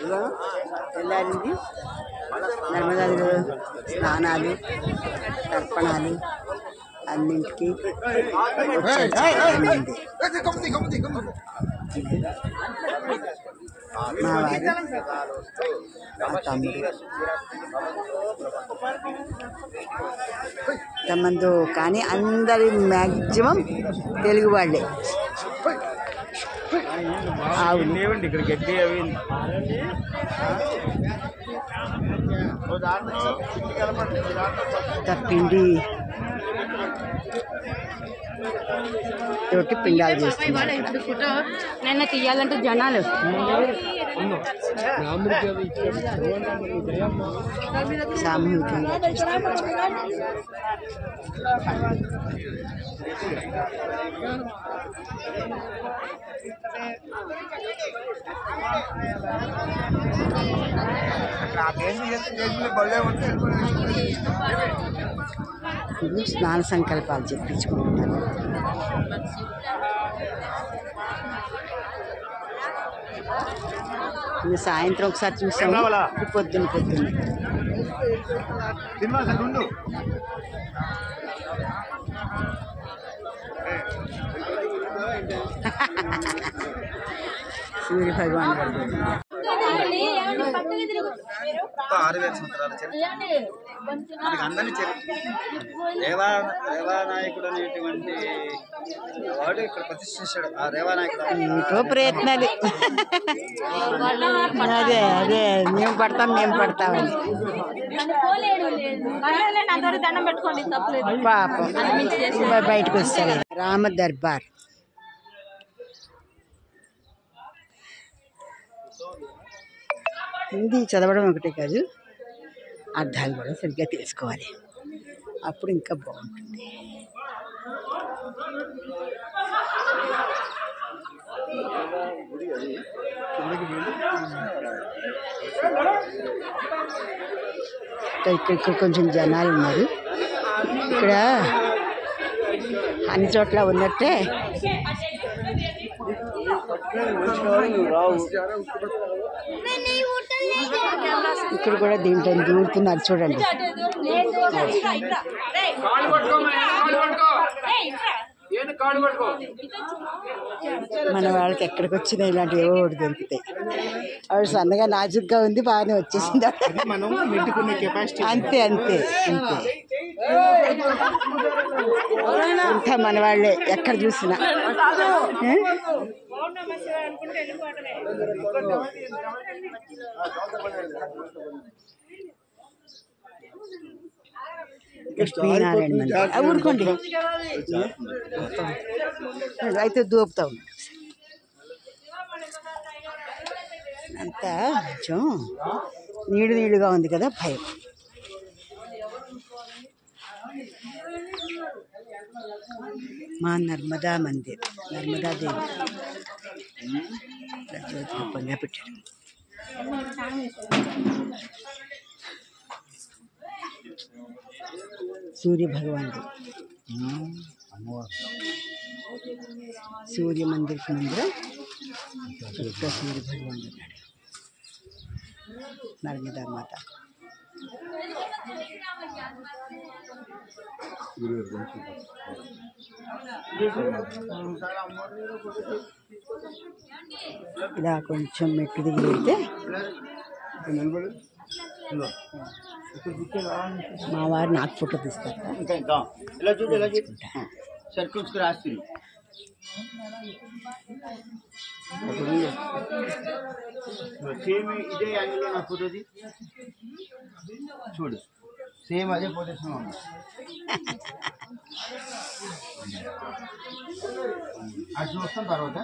తెల్లారింది నర్మదాదిలో స్నానాలు తర్పణాలు అన్నింటికి వచ్చేసింది. మా వారు మా తమ్ముడు తమ్మందు కానీ అందరి మ్యాక్సిమం తెలుగు వాళ్ళే ఆవులు లేవండి ఇక్కడ గడ్డి అవి ఇంత పిండి తోటి పిండాలు చేస్తున్నారు ఇప్పుడు ఫోటో నిన్న తీయాలంటే జనాలు సామూహికంగా ఇప్పుడు స్నాన సంకల్పాలు చెప్పించుకుంటున్నారు ఇది సాయంత్రం ఒకసారి చూసాము ఇప్పుడు పొద్దున్న పొద్దున్న సూర్య భగవాన్ గారు ఆరు వేల సంవత్సరాల చరిత్ర మనకి అందరినీ చరిత్ర రేవా రేవానాయకుడు అనేటువంటి వాడు ఇక్కడ ప్రతిష్ఠించాడు ఆ రేవానాయకుడు ఏటో ప్రయత్నాలు అదే అదే మేము పడతాం మేము పడతామని అందరూ దండం పెట్టుకోండి తప్పలేదు పాపం బ- బయటకు వస్తారు రామ దర్బార్ హిందీ చదవడం ఒకటే కాదు అర్థాలు కూడా సరిగ్గా తెలుసుకోవాలి అప్పుడు ఇంకా బాగుంటుంది ఇక్కడ ఇక్కడ కొంచెం జనాలు ఉన్నారు ఇక్కడ అన్ని చోట్ల ఉన్నట్టే ఇక్కడ కూడా దీంట్లో దూరుతున్నారు చూడండి మన వాళ్ళకి ఎక్కడికి వచ్చినా ఇలాంటివి ఏవో ఒకటి దొరుకుతాయి ఆవిడ సన్నగా నాజుగ్గా ఉంది బాగానే వచ్చేసింది మనం నెట్టుకునే కెపాసిటీ అంతే అంతే అంతే అంతా మన వాళ్ళే ఎక్కడ చూసినా ఏ? లక్ష్మీనారాయణ మందిరం. ఆ, ఊరుకోండి అయితే దూపుతా ఉన్నాడు అంతా కొంచెం నీడు నీడుగా ఉంది కదా భయం మా నర్మదా మందిర్ నర్మదా దేవి ఇలా జ్యోతి రూపంగా పెట్టారు సూర్య భగవానుడు సూర్య మందిర్ ముందర చుట్టూ సూర్య భగవానుడు ఉన్నాడు నర్మదా మాత ఇలా కొంచెం మెట్టు దిగి వెళ్తే మా వారు నాకు ఫోటో తీస్తారు ఇంకా ఇంకా ఇలా చూడు ఇలా చూడు సర్కిల్స్ రాస్తుంది సేమ్ ఇదే యాంగిల్లో నా ఫోటోది చూడు సేమ్ అదే పొజిషన్ ఉంది అది చూస్తాం తర్వాత